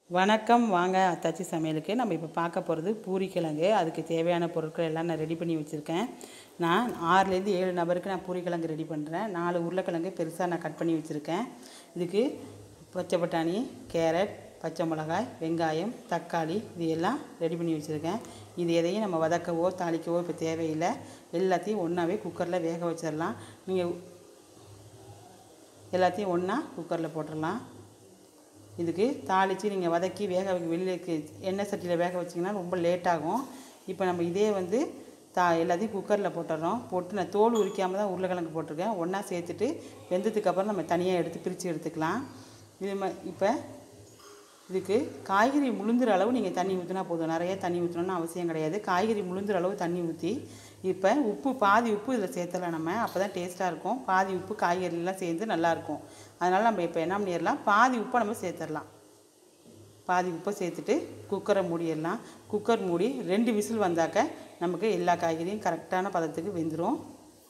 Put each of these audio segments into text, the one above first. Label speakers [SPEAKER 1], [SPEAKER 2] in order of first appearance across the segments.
[SPEAKER 1] வணக்கம் வாங்க அத்தாச்சி சமையலுக்கு நம்ம இப்போ பார்க்க போகிறது பூரிக்கிழங்கு அதுக்கு தேவையான பொருட்கள் எல்லாம் நான் ரெடி பண்ணி வச்சுருக்கேன் நான் ஆறுலேருந்து ஏழு நபருக்கு நான் பூரிக்கிழங்கு ரெடி பண்ணுறேன் நாலு உருளைக்கிழங்கு பெருசாக நான் கட் பண்ணி வச்சுருக்கேன் இதுக்கு பச்சை பட்டாணி கேரட் பச்சை மிளகாய் வெங்காயம் தக்காளி இது எல்லாம் ரெடி பண்ணி வச்சுருக்கேன் இது எதையும் நம்ம வதக்கவோ தாளிக்கவோ இப்போ தேவையில்லை எல்லாத்தையும் ஒன்றாவே குக்கரில் வேக வச்சிடலாம் நீங்கள் எல்லாத்தையும் ஒன்றா குக்கரில் போட்டுடலாம் இதுக்கு தாளித்து நீங்கள் வதக்கி வேக வைக்க வெளியில எண்ணெய் சட்டியில் வேக வச்சிங்கன்னா ரொம்ப லேட் ஆகும் இப்போ நம்ம இதே வந்து தா எல்லாத்தையும் குக்கரில் போட்டுடுறோம் போட்டு நான் தோல் உரிக்காமல் தான் உருளைக்கிழங்கு போட்டிருக்கேன் ஒன்றா சேர்த்துட்டு வெந்ததுக்கப்புறம் நம்ம தனியாக எடுத்து பிரித்து எடுத்துக்கலாம் இது ம இப்போ இதுக்கு காய்கறி முழுந்துற அளவு நீங்கள் தண்ணி ஊற்றினா போதும் நிறைய தண்ணி ஊற்றணும்னு அவசியம் கிடையாது காய்கறி முழுந்துற அளவு தண்ணி ஊற்றி இப்போ உப்பு பாதி உப்பு இதில் சேர்த்தலாம் நம்ம அப்போ தான் டேஸ்ட்டாக இருக்கும் பாதி உப்பு காய்கறிலாம் சேர்ந்து நல்லாயிருக்கும் அதனால் நம்ம இப்போ என்ன பண்ணிடலாம் பாதி உப்பை நம்ம சேர்த்துடலாம் பாதி உப்பை சேர்த்துட்டு குக்கரை மூடிடலாம் குக்கர் மூடி ரெண்டு விசில் வந்தாக்க நமக்கு எல்லா காய்கறியும் கரெக்டான பதத்துக்கு வெந்துடும்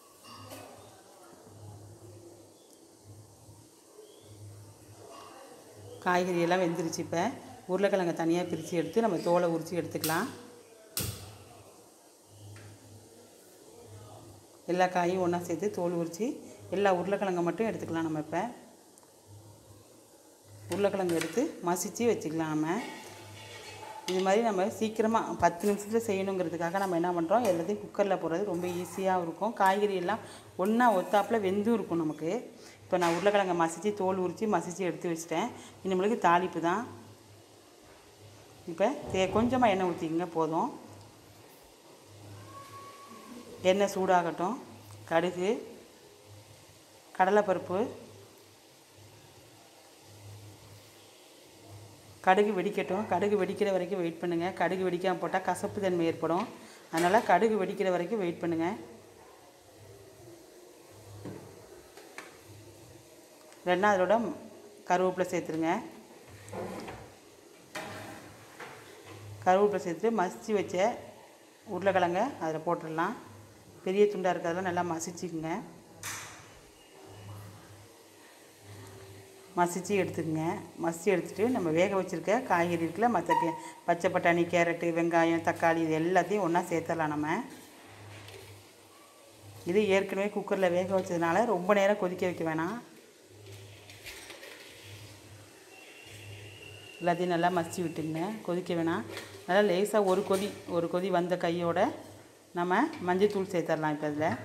[SPEAKER 1] காய்கறி எல்லாம் வெந்துருச்சு இப்போ உருளைக்கிழங்கை தனியாக பிரித்து எடுத்து நம்ம தோலை உரித்து எடுத்துக்கலாம் எல்லா காயும் ஒன்றா சேர்த்து தோல் உரித்து எல்லா உருளைக்கிழங்கை மட்டும் எடுத்துக்கலாம் நம்ம இப்போ உருளைக்கிழங்கு எடுத்து மசித்து வச்சுக்கலாம் நம்ம இது மாதிரி நம்ம சீக்கிரமாக பத்து நிமிஷத்தில் செய்யணுங்கிறதுக்காக நம்ம என்ன பண்ணுறோம் எல்லாத்தையும் குக்கரில் போடுறது ரொம்ப ஈஸியாக இருக்கும் காய்கறி எல்லாம் ஒன்றா ஒத்தாப்பில் வெந்தும் இருக்கும் நமக்கு இப்போ நான் உருளைக்கிழங்கை மசித்து தோல் உரித்து மசித்து எடுத்து வச்சிட்டேன் இனிமேலுக்கு தாளிப்பு தான் இப்போ தே கொஞ்சமாக எண்ணெய் ஊற்றிக்கங்க போதும் எண்ணெய் சூடாகட்டும் கடுகு கடலைப்பருப்பு கடுகு வெடிக்கட்டும் கடுகு வெடிக்கிற வரைக்கும் வெயிட் பண்ணுங்கள் கடுகு வெடிக்காமல் போட்டால் கசப்பு தன்மை ஏற்படும் அதனால் கடுகு வெடிக்கிற வரைக்கும் வெயிட் பண்ணுங்கள் ரெண்டாவது அதோட கருவேப்பிலை சேர்த்துருங்க கருவேப்பிலை சேர்த்துட்டு மசித்து வச்ச உருளைக்கிழங்க அதில் போட்டுடலாம் பெரிய துண்டாக இருக்கிறதெல்லாம் நல்லா மசிச்சுக்குங்க மசித்து எடுத்துக்கங்க மசித்து எடுத்துகிட்டு நம்ம வேக வச்சுருக்க காய்கறி இருக்குல்ல மற்ற கே பச்சை பட்டாணி கேரட்டு வெங்காயம் தக்காளி இது எல்லாத்தையும் ஒன்றா சேர்த்துடலாம் நம்ம இது ஏற்கனவே குக்கரில் வேக வச்சதுனால ரொம்ப நேரம் கொதிக்க வைக்க வேணாம் எல்லாத்தையும் நல்லா மசிச்சு விட்டுங்க கொதிக்க வேணாம் நல்லா லேசாக ஒரு கொதி ஒரு கொதி வந்த கையோட நம்ம மஞ்சத்தூள் சேர்த்துடலாம் இப்போ அதில்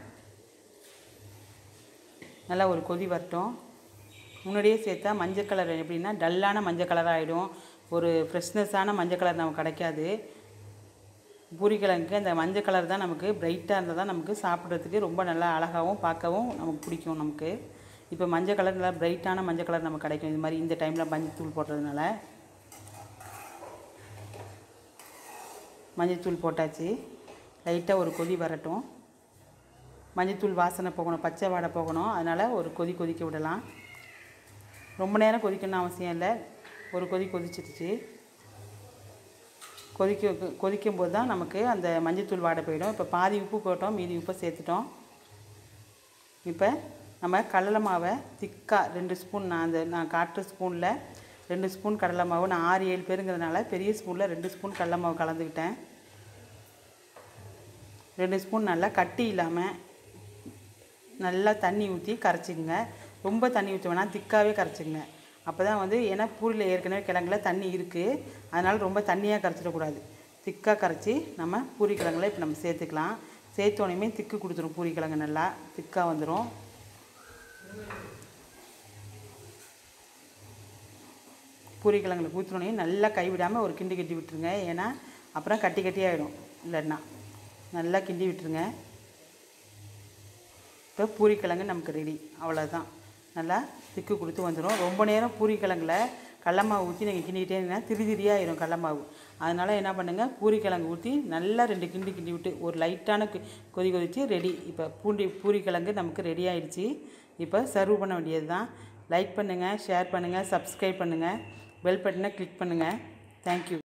[SPEAKER 1] நல்லா ஒரு கொதி வரட்டும் முன்னாடியே சேர்த்தா மஞ்சள் கலர் எப்படின்னா டல்லான மஞ்சள் கலராக ஆகிடும் ஒரு ஃப்ரெஷ்னஸான மஞ்சள் கலர் நமக்கு கிடைக்காது பூரிக்கிழங்குக்கு அந்த மஞ்சள் கலர் தான் நமக்கு பிரைட்டாக இருந்தால் தான் நமக்கு சாப்பிட்றதுக்கு ரொம்ப நல்லா அழகாகவும் பார்க்கவும் நமக்கு பிடிக்கும் நமக்கு இப்போ மஞ்சள் கலர் நல்லா பிரைட்டான மஞ்சள் கலர் நமக்கு கிடைக்கும் இது மாதிரி இந்த டைமில் மஞ்சள் தூள் போடுறதுனால மஞ்சள்தூள் போட்டாச்சு லைட்டாக ஒரு கொதி வரட்டும் மஞ்சள்தூள் வாசனை போகணும் பச்சை வாடை போகணும் அதனால் ஒரு கொதி கொதிக்க விடலாம் ரொம்ப நேரம் கொதிக்கணும்னு அவசியம் இல்லை ஒரு கொதி கொதிச்சிடுச்சு கொதிக்க கொதிக்கும் போது தான் நமக்கு அந்த மஞ்சள்தூள் வாடை போயிடும் இப்போ பாதி உப்பு போட்டோம் மீதி உப்பை சேர்த்துட்டோம் இப்போ நம்ம கடலை மாவை திக்காக ரெண்டு ஸ்பூன் நான் அந்த நான் காட்டுற ஸ்பூனில் ரெண்டு ஸ்பூன் கடலை மாவு நான் ஆறு ஏழு பேருங்கிறதுனால பெரிய ஸ்பூனில் ரெண்டு ஸ்பூன் கடலை மாவு கலந்துக்கிட்டேன் ரெண்டு ஸ்பூன் நல்லா கட்டி இல்லாமல் நல்லா தண்ணி ஊற்றி கரைச்சிக்கங்க ரொம்ப தண்ணி ஊற்ற வேணாம் திக்காகவே கரைச்சிக்கங்க அப்போ தான் வந்து ஏன்னா பூரியில் ஏற்கனவே கிழங்குல தண்ணி இருக்குது அதனால் ரொம்ப தண்ணியாக கரைச்சிடக்கூடாது திக்காக கரைச்சி நம்ம பூரி கிழங்குல இப்போ நம்ம சேர்த்துக்கலாம் சேர்த்தோனையுமே திக்கு கொடுத்துரும் பூரி கிழங்கு நல்லா திக்காக வந்துடும் பூரி கிழங்குல ஊற்றினோடனே நல்லா கைவிடாமல் ஒரு கிண்டி கட்டி விட்டுருங்க ஏன்னா அப்புறம் கட்டி கட்டி ஆகிடும் இல்லைன்னா நல்லா கிண்டி விட்டுருங்க இப்போ பூரிக்கிழங்கு நமக்கு ரெடி அவ்வளோதான் நல்லா திக்கு கொடுத்து வந்துடும் ரொம்ப நேரம் பூரிக்கிழங்குல கடலமாவு ஊற்றி நீங்கள் கிண்டிக்கிட்டே இருந்தீங்கன்னா திரி திரியாயிரும் கடலமாவு அதனால் என்ன பண்ணுங்கள் பூரிக்கிழங்கு ஊற்றி நல்லா ரெண்டு கிண்டி கிண்டி விட்டு ஒரு லைட்டான கொதி கொதித்து ரெடி இப்போ பூண்டி பூரிக்கிழங்கு நமக்கு ரெடி ஆயிடுச்சு இப்போ சர்வ் பண்ண வேண்டியது தான் லைக் பண்ணுங்கள் ஷேர் பண்ணுங்கள் சப்ஸ்கிரைப் பண்ணுங்கள் பெல் பட்டனை கிளிக் பண்ணுங்கள் தேங்க்யூ